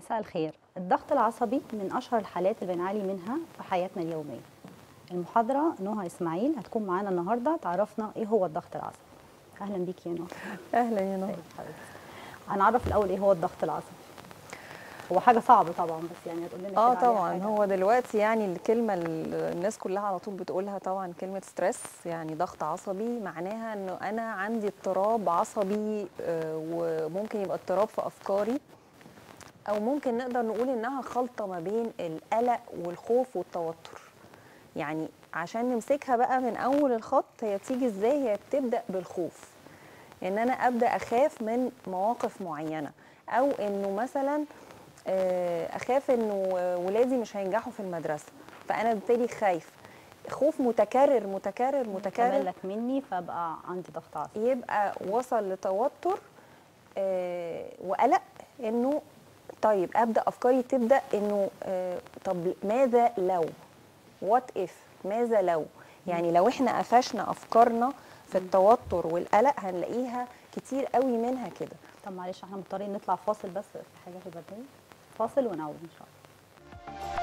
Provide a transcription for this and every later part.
مساء الخير الضغط العصبي من اشهر الحالات اللي بنعاني منها في حياتنا اليوميه المحاضره نهى اسماعيل هتكون معانا النهارده تعرفنا ايه هو الضغط العصبي اهلا بيكي يا نهى اهلا يا نهى ازيك حضرتك هنعرف الاول ايه هو الضغط العصبي هو حاجه صعبه طبعا بس يعني هتقول لنا اه كده عليها طبعا حاجة. هو دلوقتي يعني الكلمه اللي الناس كلها على طول بتقولها طبعا كلمه ستريس يعني ضغط عصبي معناها انه انا عندي اضطراب عصبي آه، وممكن يبقى اضطراب في افكاري او ممكن نقدر نقول انها خلطه ما بين القلق والخوف والتوتر يعني عشان نمسكها بقى من اول الخط هي بتيجي ازاي هي بتبدا بالخوف ان انا ابدا اخاف من مواقف معينه او انه مثلا آه، اخاف انه ولادي مش هينجحوا في المدرسه فانا بالتالي خايف خوف متكرر متكرر متكرر تملك مني فابقى عندي ضغط عصبي يبقى وصل لتوتر آه، وقلق انه طيب ابدا افكاري تبدا انه آه، طب ماذا لو وات اف ماذا لو يعني لو احنا قفشنا افكارنا في التوتر والقلق هنلاقيها كتير قوي منها كده طب معلش احنا مضطرين نطلع فاصل بس في حاجه في البدايه فاصل ونعود ان شاء الله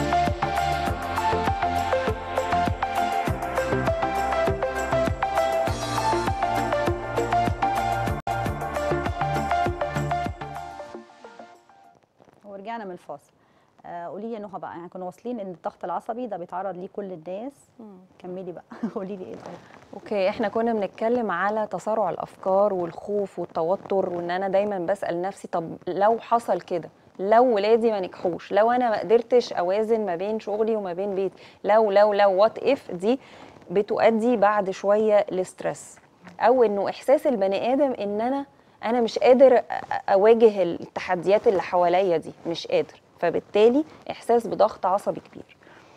ورجعنا من الفاصل آه قولي لي يا نهى بقى يعني كنا واصلين ان الضغط العصبي ده بيتعرض ليه كل الناس كملي بقى قولي لي ايه طيب اوكي احنا كنا بنتكلم على تسارع الافكار والخوف والتوتر وان انا دايما بسال نفسي طب لو حصل كده لو ولادي ما نجحوش لو انا ما قدرتش اوازن ما بين شغلي وما بين بيتي لو لو لو وات اف دي بتؤدي بعد شويه لستريس او انه احساس البني ادم ان انا انا مش قادر أ- أ- اواجه التحديات اللي حواليا دي مش قادر فبالتالي احساس بضغط عصبي كبير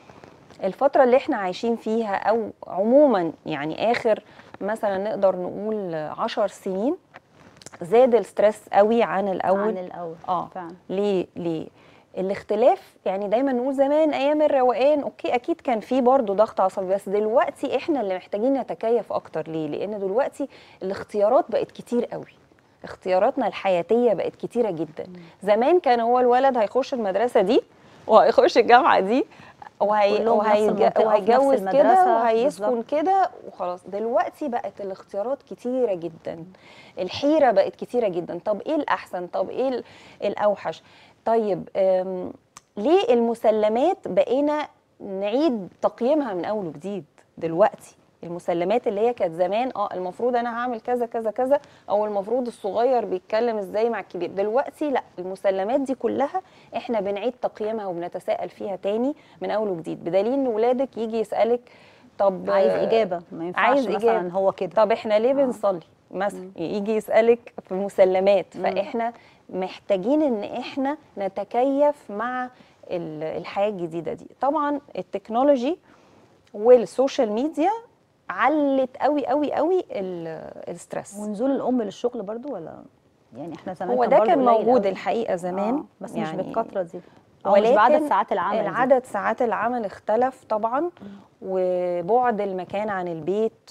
الفترة اللي احنا عايشين فيها أو عموما يعني آخر مثلا نقدر نقول عشر سنين زاد الستريس قوي عن الأول عن الاول اه فعلا ليه ليه الاختلاف يعني دايما نقول زمان ايام الروقان اوكي اكيد كان في برضه ضغط عصبي بس دلوقتي احنا اللي محتاجين نتكيف اكتر ليه لان دلوقتي الاختيارات بقت كتير قوي اختياراتنا الحياتيه بقت كتيره جدا زمان كان هو الولد هيخش المدرسه دي وهيخش الجامعه دي وهي كلهم نفس وهيج- المنطقة في نفس وهيتجوز كده المدرسة، وهيسكن بالظبط. كده وخلاص دلوقتي بقت الاختيارات كتيره جدا الحيره بقت كتيره جدا طب ايه الاحسن طب ايه ال- الاوحش طيب أم، ليه المسلمات بقينا نعيد تقييمها من اول وجديد دلوقتي المسلمات اللي هي كانت زمان اه المفروض انا هعمل كذا كذا كذا او المفروض الصغير بيتكلم ازاي مع الكبير دلوقتي لا المسلمات دي كلها احنا بنعيد تقييمها وبنتساءل فيها تاني من اول وجديد بدليل ان ولادك يجي يسالك طب عايز آه، اجابه ما ينفعش عايز مثلا إجابة. هو كده طب احنا ليه بنصلي مثلا يجي يسالك في مسلمات فاحنا محتاجين ان احنا نتكيف مع ال- الحياه الجديده دي طبعا التكنولوجي والسوشيال ميديا علت قوي قوي قوي ال- الستريس ونزول الام للشغل برضو ولا يعني احنا زمان هو ده برضو كان قليل موجود قوي. الحقيقه زمان آه بس مش بالكثره دي أو ولكن مش بعدد ساعات العمل دي. العدد ساعات العمل اختلف طبعا وبعد المكان عن البيت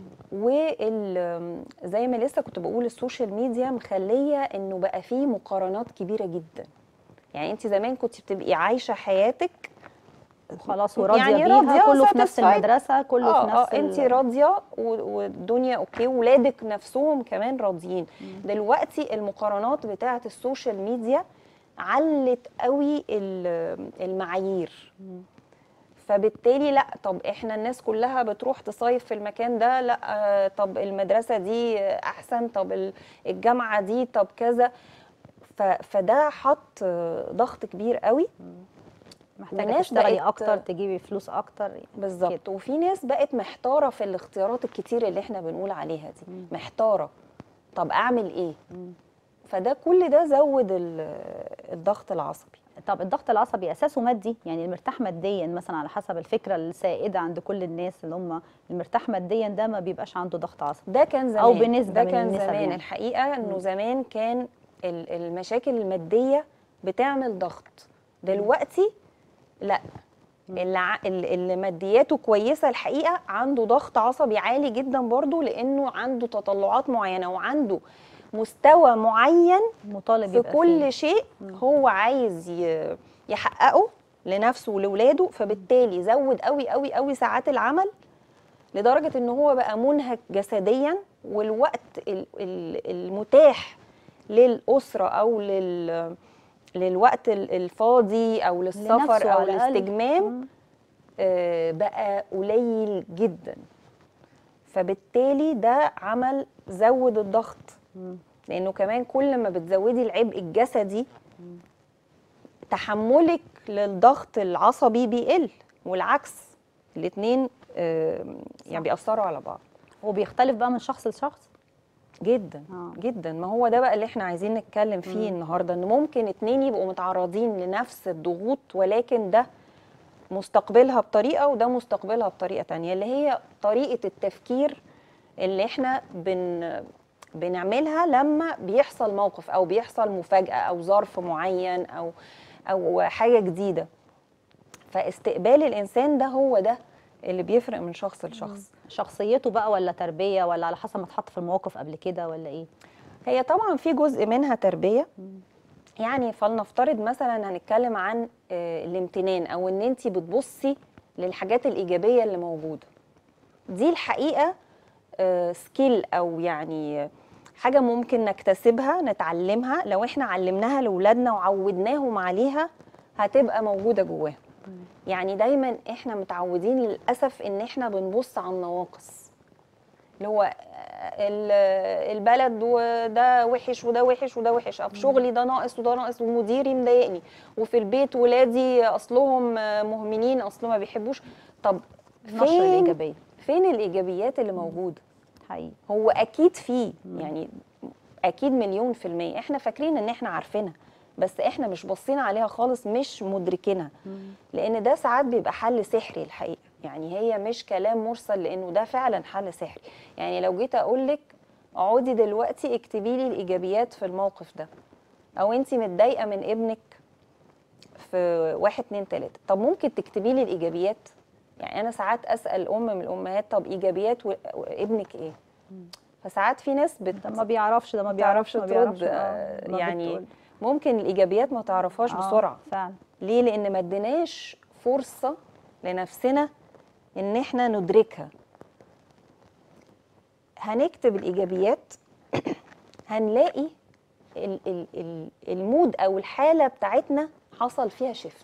وال زي ما لسه كنت بقول السوشيال ميديا مخليه انه بقى فيه مقارنات كبيره جدا يعني انت زمان كنت بتبقي عايشه حياتك وخلاص وراضيه يعني بيها راضية كله في نفس satisfied. المدرسه كله اه في اه نفس انت ال- راضيه و- والدنيا اوكي ولادك نفسهم كمان راضيين دلوقتي المقارنات بتاعه السوشيال ميديا علت قوي ال- المعايير فبالتالي لا طب احنا الناس كلها بتروح تصيف في المكان ده لا آه، طب المدرسه دي احسن طب ال- الجامعه دي طب كذا ف- فده حط آه، ضغط كبير قوي محتاجه والناس تشتغلي بقت- اكتر تجيبي فلوس اكتر بالظبط وفي ناس بقت محتاره في الاختيارات الكتير اللي احنا بنقول عليها دي محتاره طب اعمل ايه فده كل ده زود ال- الضغط العصبي طب الضغط العصبي اساسه مادي يعني المرتاح ماديا مثلا على حسب الفكره السائده عند كل الناس اللي هم المرتاح ماديا ده ما بيبقاش عنده ضغط عصبي ده كان زمان أو بنسبة ده من كان النسب زمان يعني. الحقيقه انه زمان كان ال- المشاكل الماديه بتعمل ضغط دلوقتي لا اللي, ع- اللي اللي مادياته كويسه الحقيقه عنده ضغط عصبي عالي جدا برضه لانه عنده تطلعات معينه وعنده مستوى معين مطالب في يبقى كل فيه. شيء مم. هو عايز ي- يحققه لنفسه ولولاده فبالتالي زود قوي قوي قوي ساعات العمل لدرجه ان هو بقى منهك جسديا والوقت ال- ال- المتاح للاسره او لل للوقت ال- الفاضي او للسفر لنفسه او على الأقل. الاستجمام مم. آه، بقى قليل جدا فبالتالي ده عمل زود الضغط مم. لانه كمان كل ما بتزودي العبء الجسدي تحملك للضغط العصبي بيقل والعكس الاثنين يعني بيأثروا على بعض وبيختلف بقى من شخص لشخص جدا آه. جدا ما هو ده بقى اللي احنا عايزين نتكلم فيه مم. النهارده ان ممكن اتنين يبقوا متعرضين لنفس الضغوط ولكن ده مستقبلها بطريقه وده مستقبلها بطريقه تانية اللي هي طريقه التفكير اللي احنا بن بنعملها لما بيحصل موقف او بيحصل مفاجاه او ظرف معين او او حاجه جديده فاستقبال الانسان ده هو ده اللي بيفرق من شخص لشخص شخصيته بقى ولا تربيه ولا على حسب ما اتحط في المواقف قبل كده ولا ايه هي طبعا في جزء منها تربيه يعني فلنفترض مثلا هنتكلم عن آه، الامتنان او ان انت بتبصي للحاجات الايجابيه اللي موجوده دي الحقيقه سكيل او يعني حاجه ممكن نكتسبها نتعلمها لو احنا علمناها لاولادنا وعودناهم عليها هتبقى موجوده جواهم يعني دايما احنا متعودين للاسف ان احنا بنبص على النواقص اللي هو ال- البلد وده وحش وده وحش وده وحش في شغلي ده ناقص وده ناقص ومديري مضايقني وفي البيت ولادي اصلهم مهملين اصلهم ما بيحبوش طب نشر فين الايجابيه فين الايجابيات اللي موجوده حقيقي هو اكيد فيه يعني اكيد مليون في المية احنا فاكرين ان احنا عارفينها بس احنا مش باصين عليها خالص مش مدركينها لان ده ساعات بيبقى حل سحري الحقيقه يعني هي مش كلام مرسل لانه ده فعلا حل سحري يعني لو جيت اقول لك اقعدي دلوقتي اكتبي لي الايجابيات في الموقف ده او انت متضايقه من ابنك في واحد اتنين تلاته طب ممكن تكتبي لي الايجابيات يعني انا ساعات اسال ام من الامهات طب ايجابيات و- وابنك ايه فساعات في ناس بت... ده ما بيعرفش ده ما بتعرفش بيعرفش ما ترد بيعرفش آه، آه، ما يعني بتقول. ممكن الايجابيات ما تعرفهاش آه، بسرعه فعلا ليه لان ما اديناش فرصه لنفسنا ان احنا ندركها هنكتب الايجابيات هنلاقي ال- ال- ال- المود او الحاله بتاعتنا حصل فيها شيفت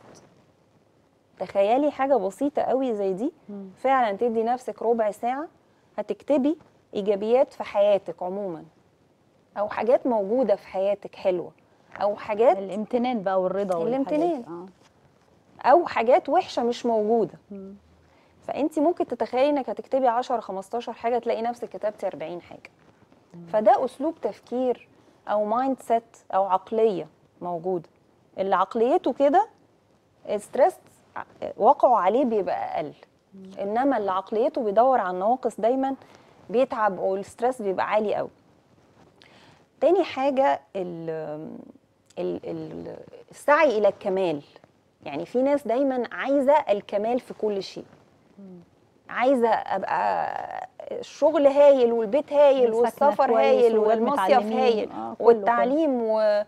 تخيلي حاجه بسيطه قوي زي دي مم. فعلا تدي نفسك ربع ساعه هتكتبي ايجابيات في حياتك عموما او حاجات موجوده في حياتك حلوه او حاجات الامتنان بقى والرضا والحاجات دي. الامتنان. اه او حاجات وحشه مش موجوده مم. فانت ممكن تتخيلي انك هتكتبي 10 15 حاجه تلاقي نفسك كتبتي 40 حاجه فده اسلوب تفكير او مايند سيت او عقليه موجوده اللي عقليته كده ستريس وقعه عليه بيبقى اقل انما اللي عقليته بيدور على النواقص دايما بيتعب والستريس بيبقى عالي قوي تاني حاجه ال ال ال السعي الى الكمال يعني في ناس دايما عايزه الكمال في كل شيء عايزه ابقى الشغل هايل والبيت هايل والسكنة والسفر كويس هايل والولاد والمصيف متعلمين. هايل آه، كله- والتعليم و...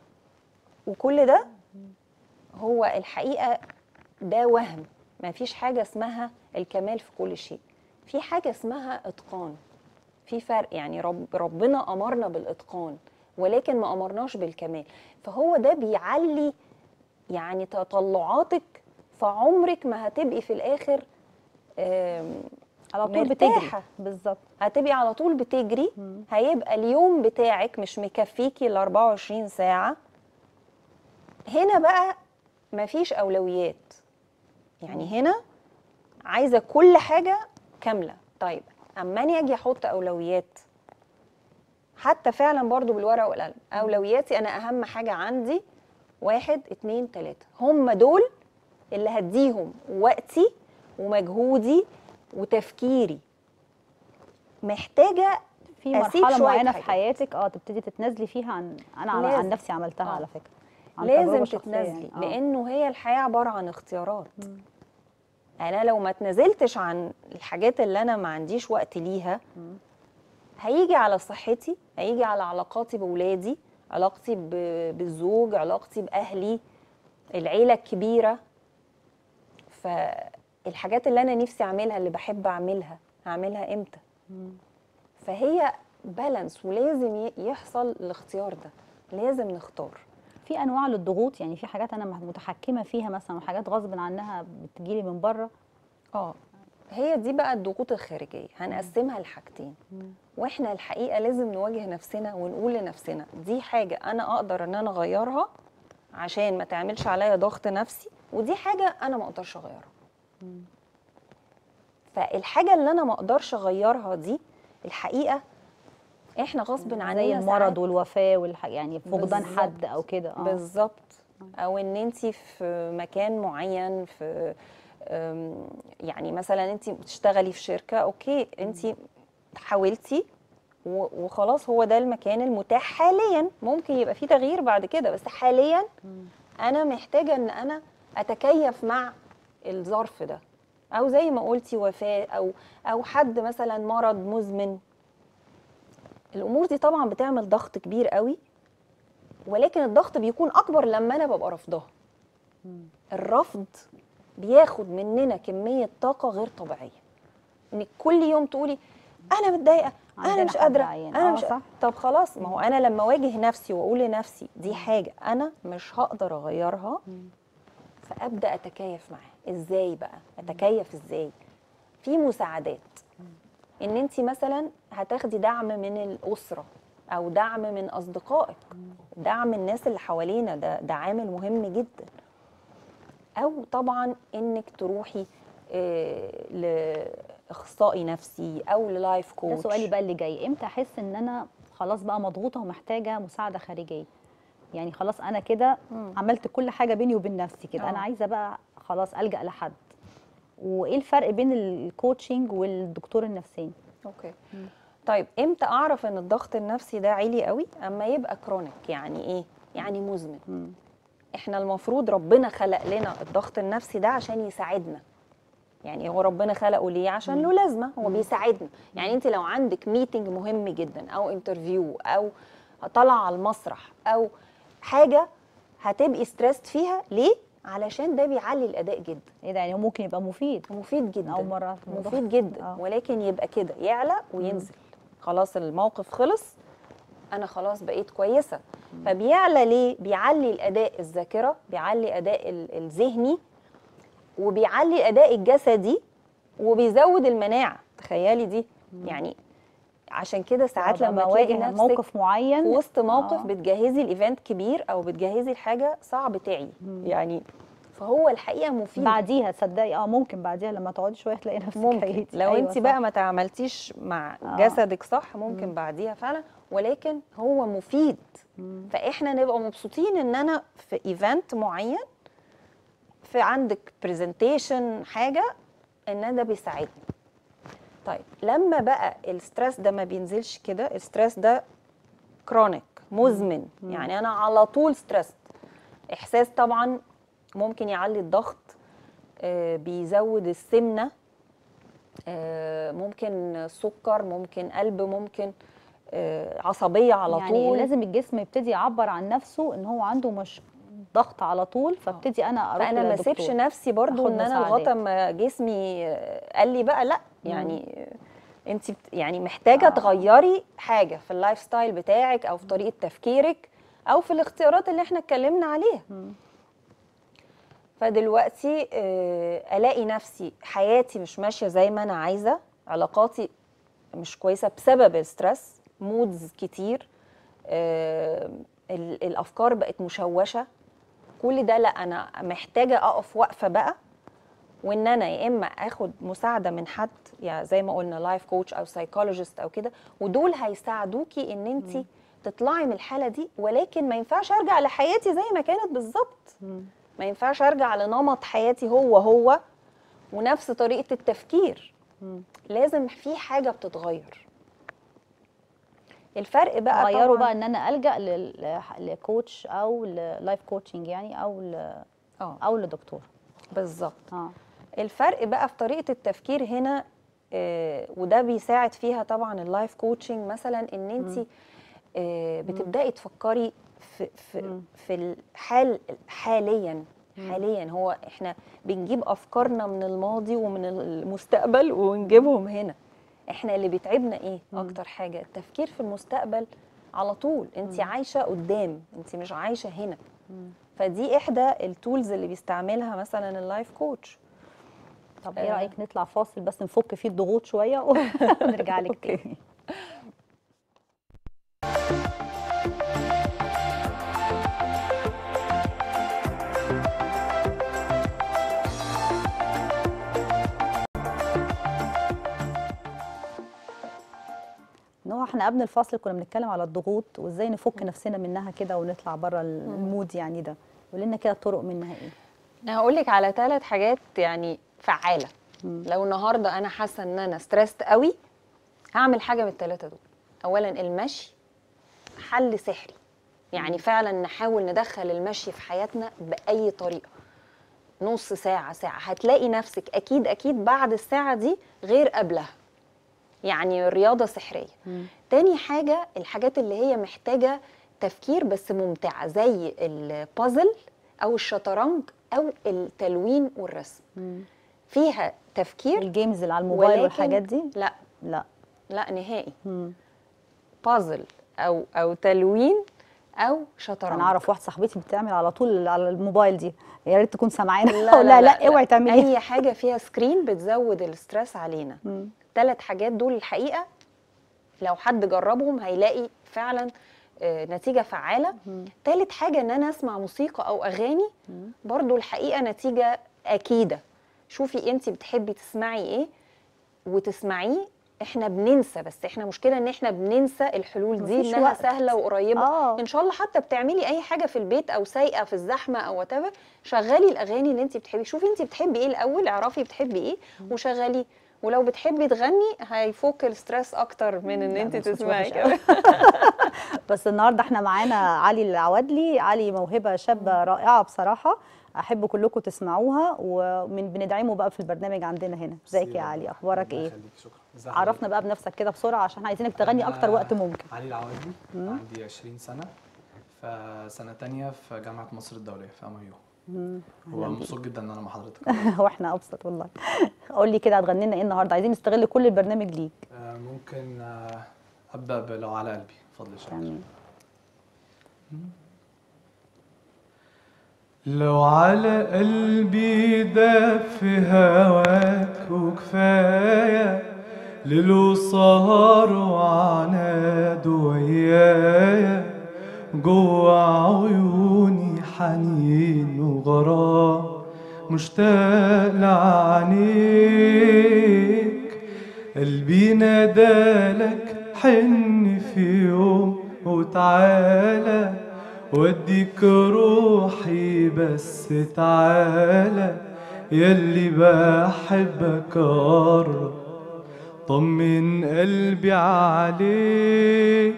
وكل ده هو الحقيقه ده وهم ما فيش حاجه اسمها الكمال في كل شيء في حاجه اسمها اتقان في فرق يعني رب ربنا امرنا بالاتقان ولكن ما امرناش بالكمال فهو ده بيعلي يعني تطلعاتك فعمرك ما هتبقي في الاخر آم، على طول بتجري مرتاحة. بالظبط هتبقي على طول بتجري مم. هيبقى اليوم بتاعك مش مكفيكي ال 24 ساعة هنا بقى مفيش أولويات يعني هنا عايزة كل حاجة كاملة طيب أما أني أجي أحط أولويات حتى فعلا برضو بالورقة والقلم أولوياتي أنا أهم حاجة عندي واحد اتنين تلاتة هم دول اللي هديهم وقتي ومجهودي وتفكيري محتاجة في أسيب مرحله شوية معينه في حاجات. حياتك اه تبتدي تتنازلي فيها عن انا عن, عن لازم. نفسي عملتها آه. على فكره عن لازم تجربة شخصية تتنازلي يعني. آه. لانه هي الحياه عباره عن اختيارات مم. انا لو ما اتنازلتش عن الحاجات اللي انا ما عنديش وقت ليها مم. هيجي على صحتي هيجي على علاقاتي بولادي علاقتي ب- بالزوج علاقتي باهلي العيله الكبيره فالحاجات اللي انا نفسي اعملها اللي بحب اعملها هعملها امتى فهي بالانس ولازم ي- يحصل الاختيار ده لازم نختار في انواع للضغوط يعني في حاجات انا متحكمه فيها مثلا وحاجات غصب عنها بتجيلي من بره اه هي دي بقى الضغوط الخارجيه هنقسمها لحاجتين واحنا الحقيقه لازم نواجه نفسنا ونقول لنفسنا دي حاجه انا اقدر ان انا اغيرها عشان ما تعملش عليا ضغط نفسي ودي حاجه انا ما اقدرش اغيرها فالحاجه اللي انا ما اقدرش اغيرها دي الحقيقه احنا غصب عننا زي المرض ساعات- والوفاه والح... يعني فقدان بالظبط. حد او كده اه بالظبط او ان انت في مكان معين في أم، يعني مثلا انت بتشتغلي في شركه اوكي انت حاولتي و- وخلاص هو ده المكان المتاح حاليا ممكن يبقى فيه تغيير بعد كده بس حاليا انا محتاجه ان انا اتكيف مع الظرف ده او زي ما قلتي وفاه او او حد مثلا مرض مزمن الامور دي طبعا بتعمل ضغط كبير قوي ولكن الضغط بيكون اكبر لما انا ببقى رافضاها الرفض بياخد مننا كميه طاقه غير طبيعيه انك كل يوم تقولي انا متضايقه انا عندنا مش حد قادره عيان. انا آه، مش صح. طب خلاص ما هو انا لما اواجه نفسي واقول لنفسي دي حاجه انا مش هقدر اغيرها فابدا اتكيف معاها ازاي بقى اتكيف ازاي في مساعدات ان انت مثلا هتاخدي دعم من الاسره او دعم من اصدقائك دعم الناس اللي حوالينا ده ده عامل مهم جدا او طبعا انك تروحي آه، لاخصائي نفسي او للايف ده كوتش سؤالي بقى اللي جاي امتى احس ان انا خلاص بقى مضغوطه ومحتاجه مساعده خارجيه يعني خلاص انا كده مم. عملت كل حاجه بيني وبين نفسي كده آه. انا عايزه بقى خلاص الجا لحد وايه الفرق بين الكوتشنج والدكتور النفساني اوكي طيب امتى اعرف ان الضغط النفسي ده عالي قوي اما يبقى كرونيك يعني ايه يعني مزمن مم. احنا المفروض ربنا خلق لنا الضغط النفسي ده عشان يساعدنا يعني هو ربنا خلقه ليه عشان له لازمه هو بيساعدنا يعني انت لو عندك ميتنج مهم جدا او انترفيو او طالعه على المسرح او حاجه هتبقي ستريسد فيها ليه علشان ده بيعلي الاداء جدا ايه ده يعني هو ممكن يبقى مفيد مفيد جدا اول مره أعرف الموضوع. مفيد جدا آه. ولكن يبقى كده يعلى وينزل خلاص الموقف خلص انا خلاص بقيت كويسه فبيعلى ليه بيعلي الاداء الذاكره بيعلي اداء ال- الذهني وبيعلي الاداء الجسدي وبيزود المناعه تخيلي دي يعني عشان كده ساعات أبقى لما تلاقي بواجه نفسك موقف معين في وسط موقف آه. بتجهزي الايفنت كبير او بتجهزي الحاجه صعب تعي يعني فهو الحقيقه مفيد بعديها تصدقي اه ممكن بعديها لما تقعدي شويه تلاقي نفسك ممكن هيتي. لو أيوة انت صح. بقى ما تعاملتيش مع آه. جسدك صح ممكن بعديها فعلا ولكن هو مفيد مم. فاحنا نبقى مبسوطين ان انا في ايفنت معين في عندك برزنتيشن حاجه ان ده بيساعدني طيب لما بقى الستريس ده ما بينزلش كده الستريس ده كرونيك مزمن يعني انا على طول ستريس احساس طبعا ممكن يعلي الضغط آه، بيزود السمنه آه، ممكن سكر ممكن قلب ممكن آه، عصبيه على يعني طول لازم الجسم يبتدي يعبر عن نفسه ان هو عنده مش ضغط على طول فابتدي انا اروح فانا ما لدكتور. اسيبش نفسي برضو آخد ان انا مساعدات. لغايه ما جسمي آه، قال لي بقى لا يعني انت يعني محتاجه آه. تغيري حاجه في اللايف ستايل بتاعك او في طريقه تفكيرك او في الاختيارات اللي احنا اتكلمنا عليها مم. فدلوقتي آه، الاقي نفسي حياتي مش ماشيه زي ما انا عايزه علاقاتي مش كويسه بسبب الستريس مودز كتير آه، ال- الافكار بقت مشوشه كل ده لا انا محتاجه اقف وقفه بقى وان انا يا اما اخد مساعده من حد يعني زي ما قلنا لايف كوتش او سايكولوجيست او كده ودول هيساعدوكي ان انت تطلعي من الحاله دي ولكن ما ينفعش ارجع لحياتي زي ما كانت بالظبط مم. ما ينفعش ارجع لنمط حياتي هو هو ونفس طريقه التفكير مم. لازم في حاجه بتتغير الفرق بقى غيروا طبعاً بقى ان انا الجا لل- لكوتش او للايف كوتشنج يعني او ل... اه او لدكتور بالظبط اه الفرق بقى في طريقه التفكير هنا آه، وده بيساعد فيها طبعا اللايف كوتشنج مثلا ان انت آه، بتبداي تفكري في في مم. في الحال حاليا حاليا هو احنا بنجيب افكارنا من الماضي ومن المستقبل ونجيبهم هنا احنا اللي بيتعبنا ايه مم. اكتر حاجه التفكير في المستقبل على طول انت مم. عايشه قدام انت مش عايشه هنا مم. فدي احدى التولز اللي بيستعملها مثلا اللايف كوتش طب ايه آه. رايك نطلع فاصل بس نفك فيه الضغوط شويه ونرجع لك أوكي. تاني نوع احنا قبل الفاصل كنا بنتكلم على الضغوط وازاي نفك نفسنا منها كده ونطلع بره المود يعني ده قولي لنا كده الطرق منها ايه انا هقول لك على ثلاث حاجات يعني فعاله مم. لو النهارده انا حاسه ان انا ستريسد قوي هعمل حاجه من الثلاثه دول اولا المشي حل سحري يعني فعلا نحاول ندخل المشي في حياتنا باي طريقه نص ساعه ساعه هتلاقي نفسك اكيد اكيد بعد الساعه دي غير قبلها يعني رياضه سحريه مم. تاني حاجة الحاجات اللي هي محتاجة تفكير بس ممتعة زي البازل أو الشطرنج أو التلوين والرسم مم. فيها تفكير الجيمز اللي على الموبايل ولكن والحاجات دي لا لا لا نهائي مم. بازل أو أو تلوين أو شطرنج انا اعرف واحده صاحبتي بتعمل على طول على الموبايل دي يا ريت تكون سامعانا لا لا لا, لا اوعي تعمليها أي حاجة فيها سكرين بتزود الستريس علينا مم. ثلاث حاجات دول الحقيقه لو حد جربهم هيلاقي فعلا آه، نتيجه فعاله مم. تالت حاجه ان انا اسمع موسيقى او اغاني مم. برضو الحقيقه نتيجه اكيده شوفي انت بتحبي تسمعي ايه وتسمعيه احنا بننسى بس احنا مشكله ان احنا بننسى الحلول دي مفيش انها وقت. سهله وقريبه اه ان شاء الله حتى بتعملي اي حاجه في البيت او سايقه في الزحمه او وات شغلي الاغاني اللي انت بتحبي شوفي انت بتحبي ايه الاول اعرفي بتحبي ايه وشغليه ولو بتحبي تغني هيفوق الستريس اكتر من ان لا، انت ده صوت تسمعي وحش كده بس النهارده احنا معانا علي العوادلي علي موهبه شابه رائعه بصراحه احب كلكم تسمعوها ومن بندعمه بقى في البرنامج عندنا هنا ازيك يا علي اخبارك الله ايه يخليك، شكرا ازي عرفنا حضرتك؟ بقى بنفسك كده بسرعه عشان عايزينك تغني اكتر أنا وقت ممكن علي العوادي مم. عندي 20 سنة في سنة تانية في جامعة مصر الدولية في ام يو مم. ومبسوط جدا ان انا مع حضرتك واحنا ابسط والله قول لي كده هتغني لنا ايه النهارده عايزين نستغل كل البرنامج ليك آه، ممكن آه، ابدا بلو على قلبي فضل شكرا تمام لو على قلبي داب في هواك وكفاية ليل وسهر وعناد ويايا جوا عيوني حنين وغرام مشتاق لعينيك قلبي نادالك حن في يوم وتعالى وديك روحي بس تعالى يلي بحبك قرب طمن قلبي عليك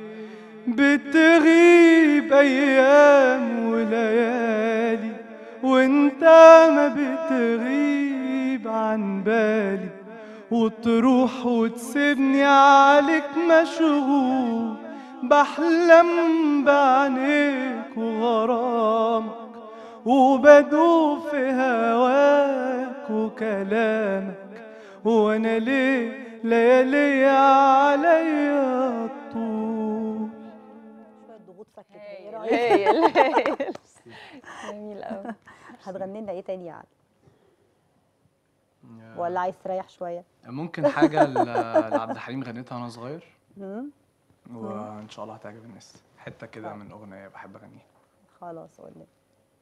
بتغيب ايام وليالي وانت ما بتغيب عن بالي وتروح وتسيبني عليك مشغول بحلم بعينيك وغرامك وبدوب في هواك وكلامك وانا ليه ليالي عليا الطول شويه ضغوط فكت ايه رايك هايل هايل جميل قوي هتغني لنا ايه تاني يا علي ولا عايز تريح شويه ممكن حاجة ل- لعبد الحليم غنيتها وانا صغير مم. وان شاء الله هتعجب الناس حتة كده من اغنية بحب اغنيها خلاص قول لي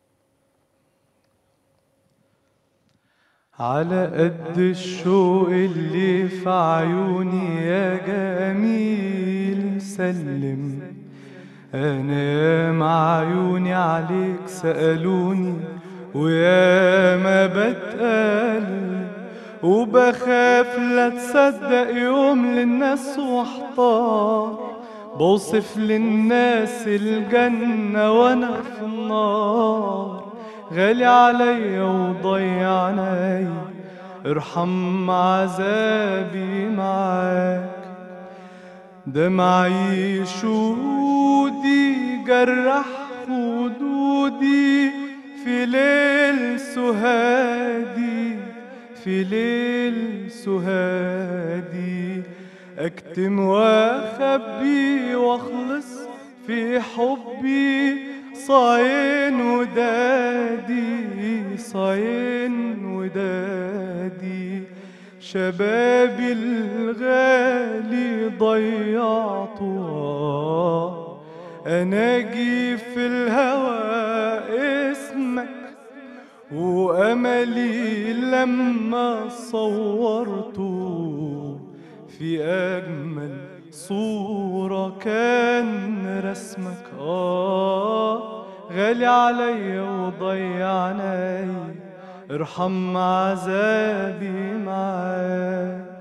على قد الشوق اللي في عيوني يا جميل سلم انا مع عيوني عليك سألوني ويا ما بتقل وبخاف لا تصدق يوم للناس واحتار بوصف للناس الجنة وانا في النار غالي عليا وضيع عيني ارحم عذابي معاك دمعي شهودي جرح خدودي في ليل سهادي في ليل سهادي اكتم واخبي واخلص في حبي صاين ودادي صاين ودادي شبابي الغالي ضيعته اناجي في الهوى اسمك واملي لما صورته في اجمل صورة كان رسمك آه غالي عليا وضيعني ارحم عذابي معاك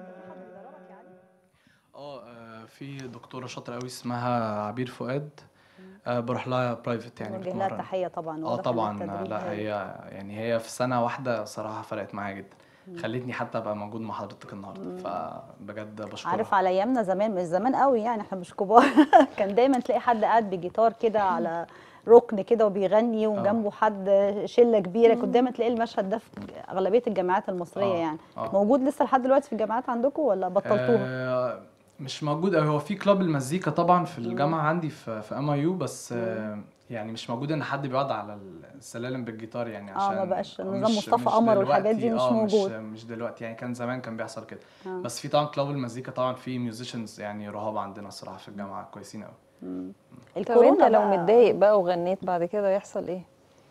اه آه، في دكتوره شاطره قوي اسمها عبير فؤاد آه، بروح لها برايفت يعني نوجه لها بتمرن. تحيه طبعا اه واضح إن طبعا التدريب لا هايل. هي يعني هي في سنه واحده صراحه فرقت معايا جدا خلتني حتى ابقى موجود مع حضرتك النهارده فبجد بشكرها عارف على ايامنا زمان مش زمان قوي يعني احنا مش كبار كان دايما تلاقي حد قاعد بجيتار كده على ركن كده وبيغني وجنبه حد شله كبيره كنت دايما تلاقي المشهد ده في اغلبيه الجامعات المصريه آه، يعني آه. موجود لسه لحد دلوقتي في الجامعات عندكم ولا بطلتوها؟ آه، مش موجود قوي هو في كلاب المزيكا طبعا في الجامعه عندي في في ام اي يو بس آه، يعني مش موجود ان حد بيقعد على السلالم بالجيتار يعني آه، عشان ما بقاش نظام مش- مصطفى مش قمر والحاجات دي دلوقتي، مش آه، موجود. مش, مش دلوقتي يعني كان زمان كان بيحصل كده آه. بس في طبعا كلاب المزيكا طبعا في ميوزيشنز يعني رهاب عندنا الصراحه في الجامعه كويسين قوي طب انت لو بقى- متضايق بقى وغنيت بعد كده يحصل ايه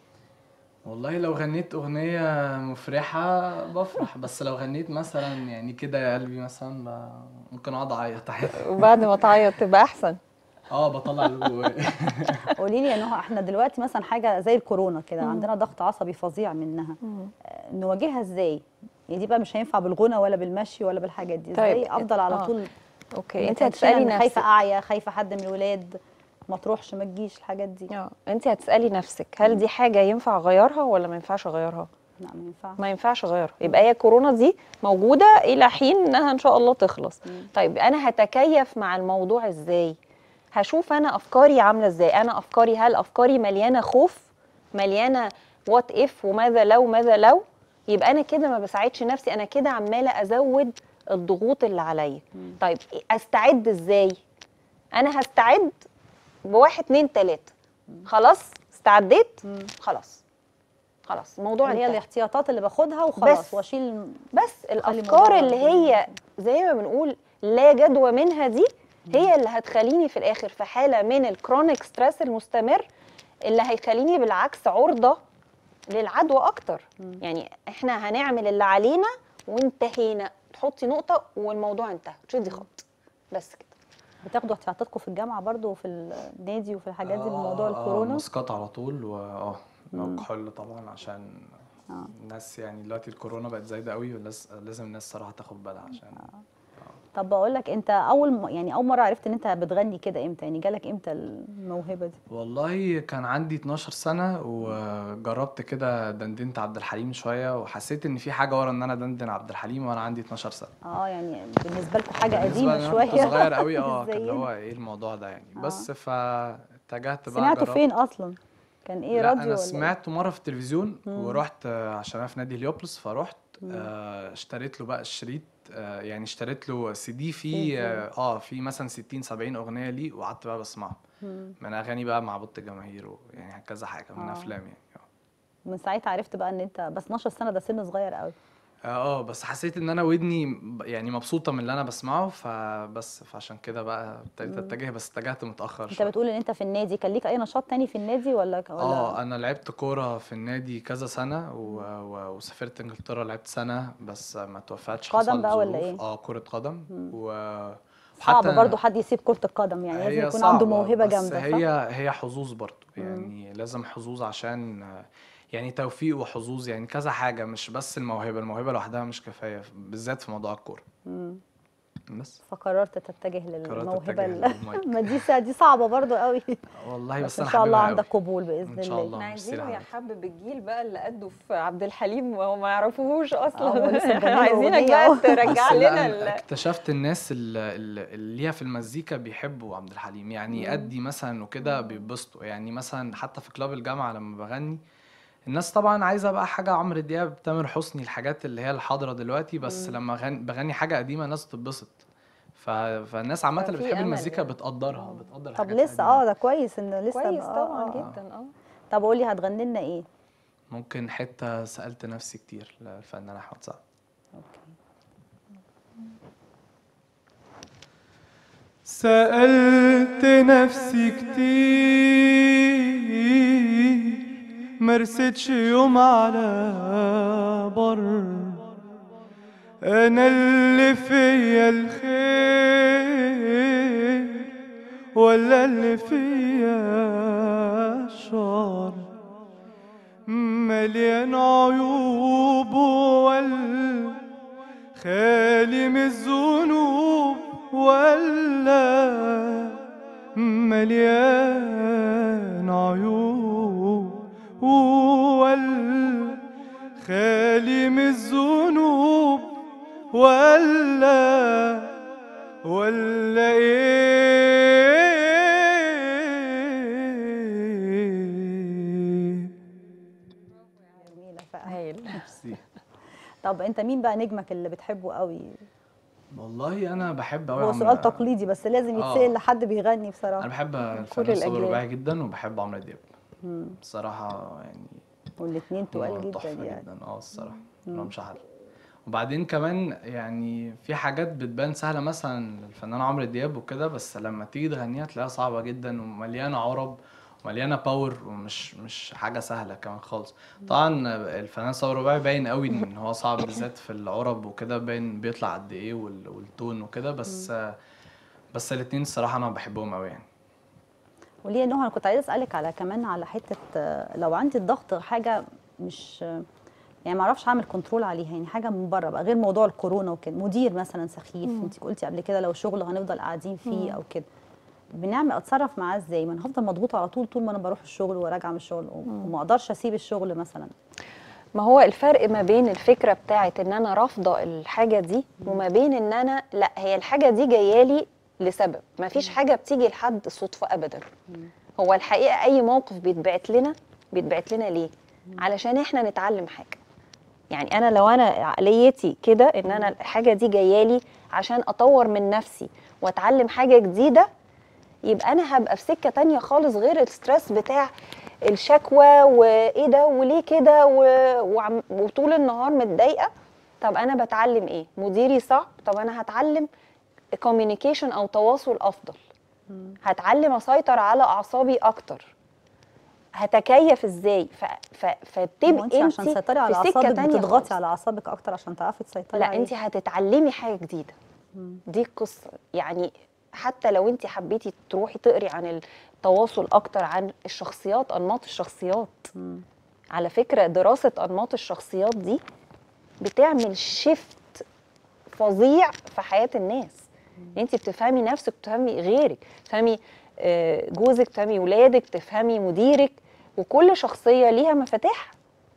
والله لو غنيت أغنية مفرحة بفرح بس لو غنيت مثلا يعني كده يا قلبي مثلا ب- ممكن أقعد أعيط عادي وبعد ما تعيط تبقى احسن اه بطلع اللي جوايا قولي لي انه احنا دلوقتي مثلا حاجه زي الكورونا كده عندنا ضغط عصبي فظيع منها آه، نواجهها ازاي؟ يعني دي بقى مش هينفع بالغنى ولا بالمشي ولا بالحاجات دي ازاي طيب، افضل على آه. طول اوكي انت متنشنة هتسالي إن خايفه نفسك اعيا خايفه حد من الولاد ما تروحش ما تجيش الحاجات دي اه انت هتسالي نفسك هل دي حاجه ينفع اغيرها ولا ما ينفعش اغيرها لا ما ينفعش ما ينفعش اغيرها يبقى هي كورونا دي موجوده الى حين انها ان شاء الله تخلص طيب انا هتكيف مع الموضوع ازاي هشوف انا افكاري عامله ازاي انا افكاري هل افكاري مليانه خوف مليانه وات اف وماذا لو ماذا لو يبقى انا كده ما بساعدش نفسي انا كده عماله ازود الضغوط اللي عليا طيب استعد ازاي انا هستعد بواحد اتنين تلاته خلاص استعديت خلاص خلاص الموضوع اللي هي انتهى. الاحتياطات اللي باخدها وخلاص بس. واشيل بس الموضوع الافكار اللي ده. هي زي ما بنقول لا جدوى منها دي هي اللي هتخليني في الاخر في حاله من الكرونيك ستريس المستمر اللي هيخليني بالعكس عرضه للعدوى اكتر يعني احنا هنعمل اللي علينا وانتهينا تحطي نقطه والموضوع انتهى تشدي خط بس كده بتاخدوا احتياطاتكم في الجامعه برضو وفي النادي وفي الحاجات دي بموضوع آه، الكورونا ماسكات على طول واه كحول طبعا عشان الناس يعني دلوقتي الكورونا بقت زايده قوي ولازم الناس صراحه تاخد بالها عشان طب بقول لك انت اول م... يعني اول مره عرفت ان انت بتغني كده امتى يعني جالك امتى الموهبه دي والله كان عندي 12 سنة وجربت كده دندنت عبد الحليم شوية وحسيت إن في حاجة ورا إن أنا دندن عبد الحليم وأنا عندي 12 سنة. اه يعني بالنسبه لكم حاجه بالنسبة قديمه لي أنا شويه كنت صغير قوي اه كان اللي زينا. هو إيه الموضوع ده يعني آه. بس فاتجهت بقى سمعته جربت. فين اصلا كان ايه لا راديو أنا ولا إيه؟ سمعته مرة في التلفزيون ورحت آه، عشان أنا في نادي هليوبلس فرحت آه، اشتريت له بقى الشريط آه، يعني اشتريت له سي دي فيه اه آه، في مثلا 60 70 أغنية ليه وقعدت بقى بسمعهم من أغاني بقى مع بوت الجماهير ويعني كذا حاجة من آه. أفلام يعني آه. من ساعتها عرفت بقى ان انت بس 12 سنه ده سن صغير قوي اه بس حسيت ان انا ودني ب- يعني مبسوطه من اللي انا بسمعه فبس فعشان كده بقى ابتديت اتجه بس اتجهت متاخر انت شويه بتقول ان انت في النادي كان ليك اي نشاط تاني في النادي ولا ولا اه انا لعبت كوره في النادي كذا سنه و... و... وسافرت انجلترا لعبت سنه بس ما توفقتش قدم حصل بقى ولا ظروف. ايه؟ اه كره قدم و صعب وحتى برضو حد يسيب كرة القدم يعني لازم هي يكون عنده صعبة، موهبة بس جامدة هي صح؟ هي حظوظ برضو يعني لازم حظوظ عشان آه، يعني توفيق وحظوظ يعني كذا حاجه مش بس الموهبه الموهبه لوحدها مش كفايه بالذات في موضوع الكوره بس فقررت تتجه قررت للموهبه أتجه ال- للمايك. ما دي سا- دي صعبه برضو قوي والله بس بس ان انا شاء الله حاببها عندك أوي. قبول باذن إن شاء الله الله. احنا ميرسي عايزينه لحضرتك. يحبب الجيل بقى اللي قده في عبد الحليم وهو ما يعرفوهوش اصلا هو لسه مغني له عايزينك أغنية بقى أهو. ترجع بس لا، لنا أنا ال- اكتشفت الناس اللي, اللي ليها في المزيكا بيحبوا عبد الحليم يعني يأدي مثلا وكده بيتبسطوا يعني مثلا حتى في كلاب الجامعة لما بغني الناس طبعا عايزة بقى حاجة عمرو دياب تامر حسني الحاجات اللي هي الحاضرة دلوقتي بس لما غني بغني حاجة قديمة الناس بتتبسط ف... فالناس عامة اللي ففي بتحب أمل المزيكا يعني. بتقدرها بتقدر طب الحاجات لسه القديمة. اه ده كويس انه لسه كويس آه، طبعا آه. جدا اه طب قولي هتغني لنا ايه ممكن حتة سألت نفسي كتير للفنان أحمد سعد سألت نفسي كتير مرستش يوم على بر أنا اللي فيا الخير ولا اللي فيا الشر مليان عيوب ولا خالي من الذنوب ولا مليان عيوب ولا خالي من الذنوب ولا ولا ايه جميله فعلا هايل ميرسي. طب انت مين بقى نجمك اللي بتحبه قوي والله أنا بحب أوي هو عمرو- سؤال تقليدي بس لازم آه. يتسال لحد بيغني انا بصراحه بحب الفنان الأجيال. صابر رباعي جدا وبحب عمرو دياب مم. بصراحه يعني والاثنين تقال هما جدا تحفه يعني جدا اه الصراحه ملهمش حل وبعدين كمان يعني في حاجات بتبان سهله مثلا للفنان عمرو دياب وكده بس لما تيجي تغنيها تلاقيها صعبه جدا ومليانه عرب ومليانه باور ومش مش حاجه سهله كمان خالص طبعا الفنان صابر رباعي باين قوي ان هو صعب بالذات في العرب وكده باين بيطلع قد ايه وال- والتون وكده بس بس الاتنين الصراحه انا بحبهم قوي يعني وليه انه انا كنت عايزه اسالك على كمان على حته آه، لو عندي الضغط حاجه مش آه، يعني ما اعرفش اعمل كنترول عليها يعني حاجه من بره بقى غير موضوع الكورونا وكده مدير مثلا سخيف انت قلتي قبل كده لو شغل هنفضل قاعدين فيه او كده بنعمل اتصرف معاه ازاي ما انا هفضل مضغوطه على طول طول ما انا بروح الشغل وراجعه من الشغل وما اقدرش اسيب الشغل مثلا ما هو الفرق ما بين الفكره بتاعت ان انا رافضه الحاجه دي وما بين ان انا لا هي الحاجه دي جايه لي لسبب ما فيش حاجه بتيجي لحد صدفه ابدا هو الحقيقه اي موقف بيتبعت لنا بيتبعت لنا ليه علشان احنا نتعلم حاجه يعني انا لو انا عقليتي كده ان انا الحاجه دي جايه لي عشان اطور من نفسي واتعلم حاجه جديده يبقى انا هبقى في سكه تانية خالص غير الستريس بتاع الشكوى وايه ده وليه كده و- وعم- وطول النهار متضايقه طب انا بتعلم ايه مديري صعب طب انا هتعلم كوميونيكيشن او تواصل افضل هتعلم اسيطر على اعصابي اكتر هتكيف ازاي ف... ف... هو فبتبقي انت انت عشان تسيطري على في سكة اعصابك تانية بتضغطي خالص. على اعصابك اكتر عشان تعرفي تسيطري لا عليها. انت هتتعلمي حاجه جديده دي القصه يعني حتى لو انت حبيتي تروحي تقري عن التواصل اكتر عن الشخصيات انماط الشخصيات مم. على فكره دراسه انماط الشخصيات دي بتعمل شيفت فظيع في حياه الناس انت بتفهمي نفسك بتفهمي غيرك بتفهمي آه، جوزك بتفهمي ولادك بتفهمي مديرك وكل شخصيه ليها مفاتيحها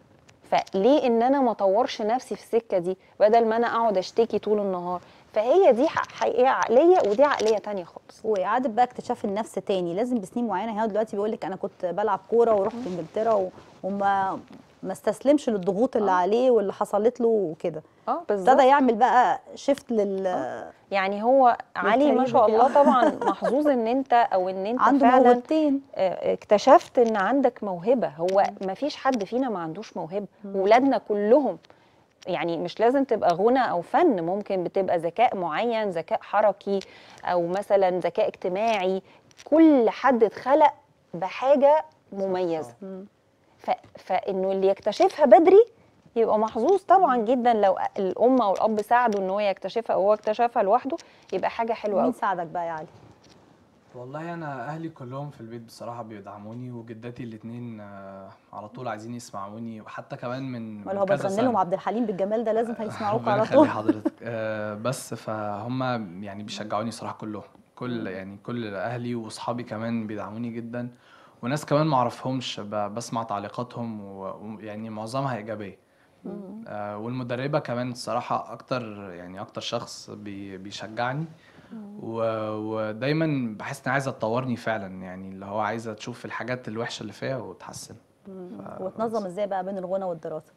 فليه ان انا ما اطورش نفسي في السكه دي بدل ما انا اقعد اشتكي طول النهار فهي دي ح- حقيقه عقليه ودي عقليه تانية خالص واعاده بقى اكتشاف النفس تاني لازم بسنين معينه هو دلوقتي بيقول لك انا كنت بلعب كوره ورحت انجلترا و... وما ما استسلمش للضغوط اللي آه. عليه واللي حصلت له وكده اه ابتدى يعمل بقى شيفت لل يعني هو علي ما للكارير شاء الله بتاعه. طبعا محظوظ ان انت او ان انت عنده فعلا موهبتين آه، اكتشفت ان عندك موهبه هو ما فيش حد فينا ما عندوش موهبه ولادنا كلهم يعني مش لازم تبقى غنى او فن ممكن بتبقى ذكاء معين ذكاء حركي او مثلا ذكاء اجتماعي كل حد اتخلق بحاجه مميزه مم. ف... فانه اللي يكتشفها بدري يبقى محظوظ طبعا جدا لو الام او الاب ساعده ان هو يكتشفها او هو اكتشفها لوحده يبقى حاجه حلوه مين قوي ساعدك بقى يا علي والله انا اهلي كلهم في البيت بصراحه بيدعموني وجداتي الاتنين آه، على طول عايزين يسمعوني وحتى كمان من ولا من هو كذا بتغني لهم سنة. عبد الحليم بالجمال ده لازم هيسمعوك ربنا على يخلي طول حضرتك آه، بس فهم يعني بيشجعوني صراحه كلهم كل يعني كل اهلي واصحابي كمان بيدعموني جدا وناس كمان ما اعرفهمش ب- بسمع تعليقاتهم و- ويعني معظمها ايجابيه آه، والمدربه كمان الصراحه اكتر يعني اكتر شخص بي بيشجعني و- ودايما بحس اني عايزه تطورني فعلا يعني اللي هو عايزه تشوف الحاجات الوحشه اللي فيها وتحسن وتنظم ازاي بقى بين الغنى والدراسه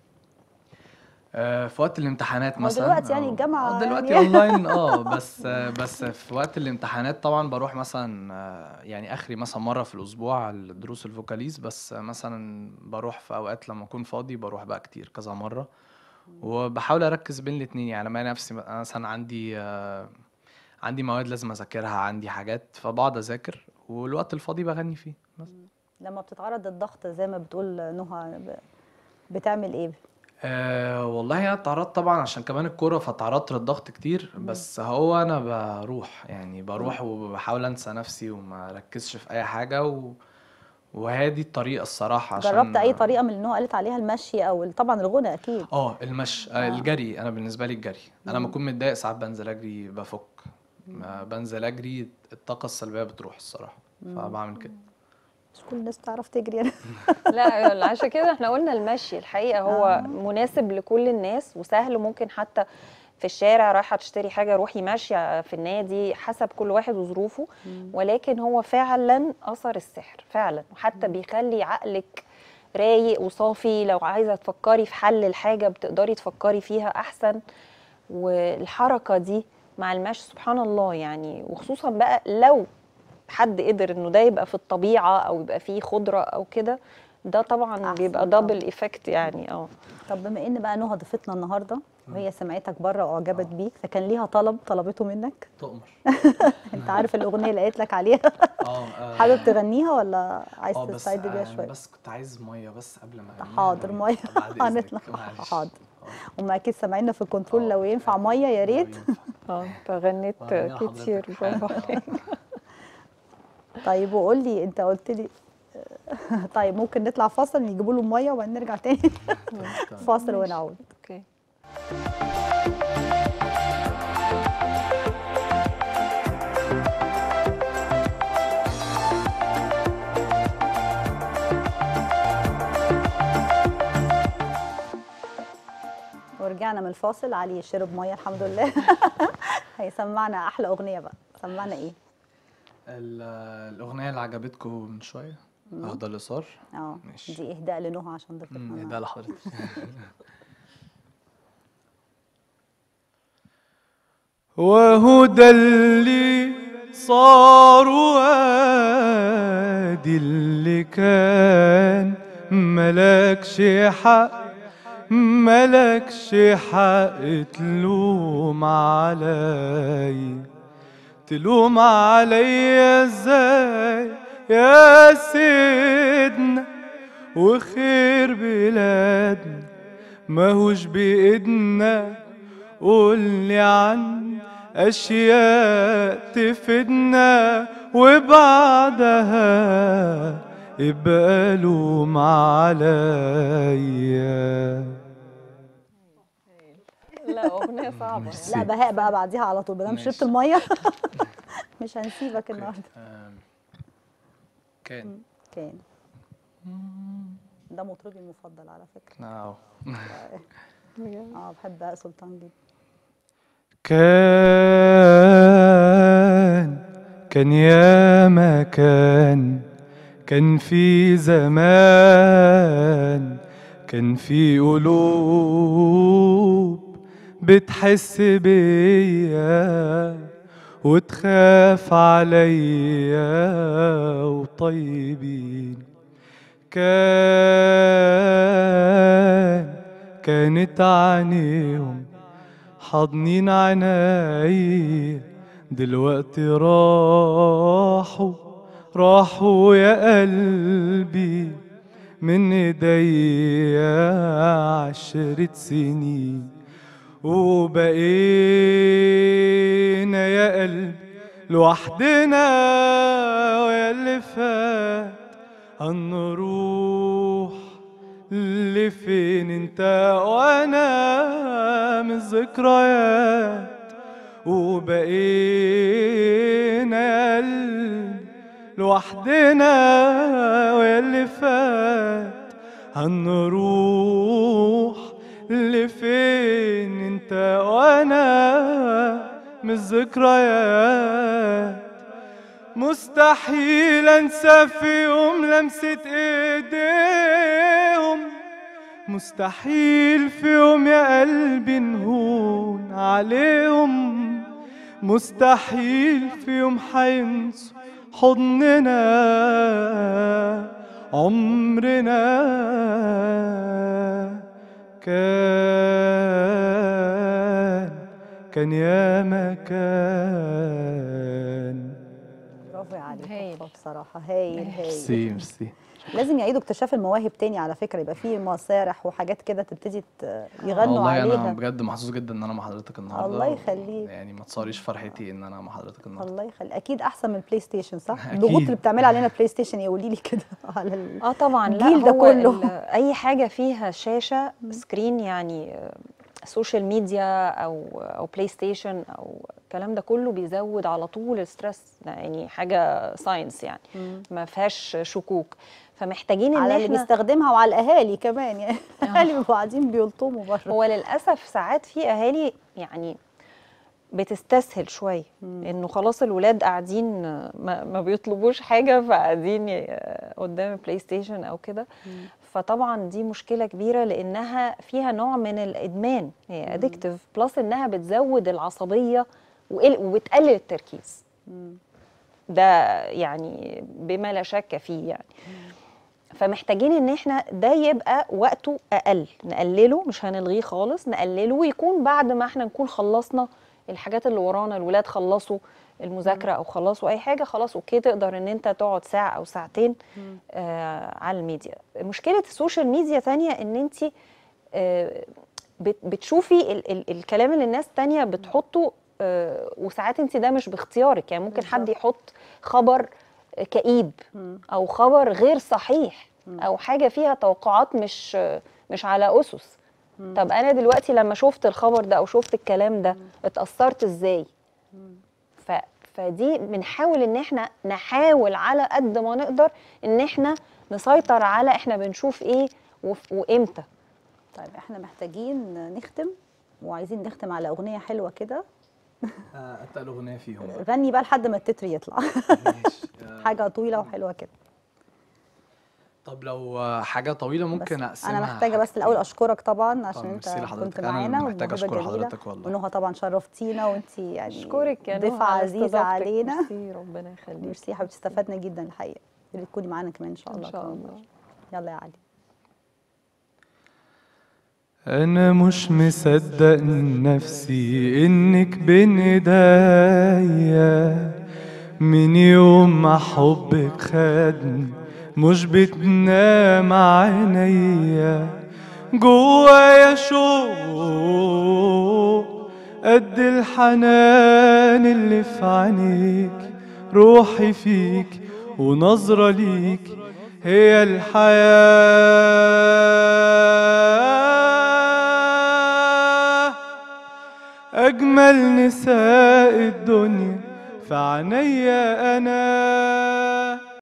آه، في وقت الامتحانات هو مثلا دلوقتي يعني أو- الجامعة آه، دلوقتي يعني. اونلاين اه بس آه، بس في وقت الامتحانات طبعا بروح مثلا آه، يعني اخري مثلا مره في الاسبوع الدروس الفوكاليز بس آه، مثلا بروح في اوقات لما اكون فاضي بروح بقى كتير كذا مره وبحاول اركز بين الاتنين يعني لما ألاقي نفسي بقى مثلا عندي آه، عندي مواد لازم اذاكرها عندي حاجات فبقعد اذاكر والوقت الفاضي بغني فيه بس لما بتتعرض للضغط زي ما بتقول نهى ب- بتعمل ايه أه والله انا اتعرضت طبعا عشان كمان الكوره فتعرضت للضغط كتير بس هو انا بروح يعني بروح وبحاول انسى نفسي وما اركزش في اي حاجه و... وهي دي الطريقه الصراحه عشان جربت اي طريقه من اللي نهى قالت عليها المشي او طبعا الغنى اكيد اه المشي آه. الجري انا بالنسبه لي الجري انا لما اكون متضايق ساعات بنزل اجري بفك ما بنزل اجري الطاقه السلبيه بتروح الصراحه فبعمل كده مش كل الناس تعرف تجري انا لا عشان كده احنا قلنا المشي الحقيقه هو مناسب لكل الناس وسهل ممكن حتى في الشارع رايحه تشتري حاجه روحي ماشيه في النادي حسب كل واحد وظروفه ولكن هو فعلا اثر السحر فعلا وحتى بيخلي عقلك رايق وصافي لو عايزه تفكري في حل الحاجه بتقدري تفكري فيها احسن والحركه دي مع المشي سبحان الله يعني وخصوصا بقى لو حد قدر انه ده يبقى في الطبيعه او يبقى فيه خضره او كده ده طبعا أحسن بيبقى طبعاً. دبل ايفكت يعني اه طب بما ان بقى نهى ضيفتنا النهارده وهي سمعتك بره واعجبت بيك فكان ليها طلب طلبته منك تؤمر انت عارف الاغنيه اللي قالت لك عليها اه آه، حابب تغنيها ولا عايز اه بس تستعد بيها آه، شويه بس كنت عايز ميه بس قبل ما أغنيها. حاضر ميه بعد إذنك، هنطلع معلش. حاضر آه. هم اكيد سامعيننا في الكنترول آه، لو ينفع أكيد. ميه يا لو ريت ينفع. اه فغنيت وأغنيها كتير حضرتك برافو حالا. عليك طيب وقول لي انت قلت لي طيب ممكن نطلع فاصل نجيبوا له ميه وبعدين نرجع تاني فاصل ونعود اوكي ورجعنا من الفاصل علي شرب ميه الحمد لله هيسمعنا احلى اغنيه بقى سمعنا ايه ال- الأغنية اللي عجبتكم من شوية أخضر اليسار اه ماشي. دي اهداء لنهى عشان ضيفتنا مم، ده النهاردة. لحضرتك وهو ده اللي صار وادي اللي كان ملكش حق ملكش حق تلوم علي تلوم علي ازاي يا سيدنا وخير بلادنا ماهوش بإيدنا قولي عن أشياء تفيدنا وبعدها ابقى لوم عليا لا اغنيه صعبه لا بهاء بقى بعديها على طول بدل شربت ماشي. الميه مش هنسيبك النهارده آم، كان كان ده مطربي المفضل على فكره اه اه بحب بهاء سلطان جدا كان كان يا مكان كان في زمان كان في قلوب بتحس بيا وتخاف عليا وطيبين كان كانت عينيهم حاضنين عناي دلوقتي راحوا راحوا يا قلبي من ايديا عشرة سنين وبقينا يا قلبي لوحدنا ويا اللي فات هنروح لفين انت وانا من الذكريات وبقينا يا قلبي لوحدنا ويا اللي فات هنروح لفين انت وانا من الذكريات مستحيل انسى في يوم لمسة ايديهم مستحيل في يوم يا قلبي نهون عليهم مستحيل في يوم حينسوا حضننا عمرنا كان كان يا مكان برافو يا علي هايل. تحفة بصراحه هايل هايل ميرسي ميرسي لازم يعيدوا اكتشاف المواهب تاني على فكره يبقى في مسارح وحاجات كده تبتدي ت- يغنوا والله عليها انا بجد محظوظ جدا ان انا مع حضرتك النهارده الله و- يخليك. يعني ما تصاريش فرحتي ان انا مع حضرتك النهارده الله يخلي اكيد احسن من البلاي ستيشن صح أكيد. الضغوط اللي بتعملها علينا البلاي ستيشن يا قولي لي كده على ال... اه طبعا لا الجيل ده هو كله. ال- اي حاجه فيها شاشه سكرين يعني آه، سوشيال ميديا او او بلاي ستيشن او الكلام ده كله بيزود على طول الستريس ده يعني حاجه ساينس يعني ما فيهاش شكوك فمحتاجين ان على اللي احنا بيستخدمها وعلى الاهالي كمان يعني الاهالي بيبقوا قاعدين بيلطموا بره هو للاسف ساعات في اهالي يعني بتستسهل شويه انه خلاص الولاد قاعدين ما, ما بيطلبوش حاجه فقاعدين ي- قدام البلاي ستيشن او كده فطبعا دي مشكله كبيره لانها فيها نوع من الادمان هي ادكتيف بلس انها بتزود العصبيه وقل- وبتقلل التركيز ده يعني بما لا شك فيه يعني فمحتاجين ان احنا ده يبقى وقته اقل نقلله مش هنلغيه خالص نقلله ويكون بعد ما احنا نكون خلصنا الحاجات اللي ورانا الولاد خلصوا المذاكره او خلصوا اي حاجه خلاص اوكي تقدر ان انت تقعد ساعه او ساعتين آه على الميديا مشكله السوشيال ميديا تانية ان انت آه بت- بتشوفي ال ال الكلام اللي الناس تانية بتحطه آه وساعات انت ده مش باختيارك يعني ممكن حد بالظبط. يحط خبر كئيب او خبر غير صحيح او حاجه فيها توقعات مش مش على اسس طب انا دلوقتي لما شفت الخبر ده او شفت الكلام ده اتاثرت ازاي ف فدي بنحاول ان احنا نحاول على قد ما نقدر ان احنا نسيطر على احنا بنشوف ايه وف- وامتى طيب احنا محتاجين نختم وعايزين نختم على اغنيه حلوه كده اتقل اغنيه فيهم غني بقى لحد ما التتر يطلع ماشي آه، حاجه طويله وحلوه كده طب لو آه، حاجه طويله ممكن بس اقسمها انا محتاجه بس حاجتين. الاول اشكرك طبعا عشان طب انت ميرسي لحضرتك. كنت أنا اللي معانا محتاج والموهبة أشكر جميلة. حضرتك والله. ونهى طبعا شرفتينا وانت يعني اشكرك يا نهى ضيفه على عزيزه استضافتك. علينا ميرسي، ربنا يخليك ميرسي يا حبيبتي استفدنا جدا الحقيقه يا ريت تكوني معانا كمان ان شاء الله ان شاء كمان الله مرة. يلا يا علي انا مش مصدق نفسي انك بين ايديا من يوم ما حبك خدني مش بتنام عينيا جوايا شوق قد الحنان اللي في عينيك روحي فيك ونظرة ليك هي الحياة أجمل نساء الدنيا في عينيا أنا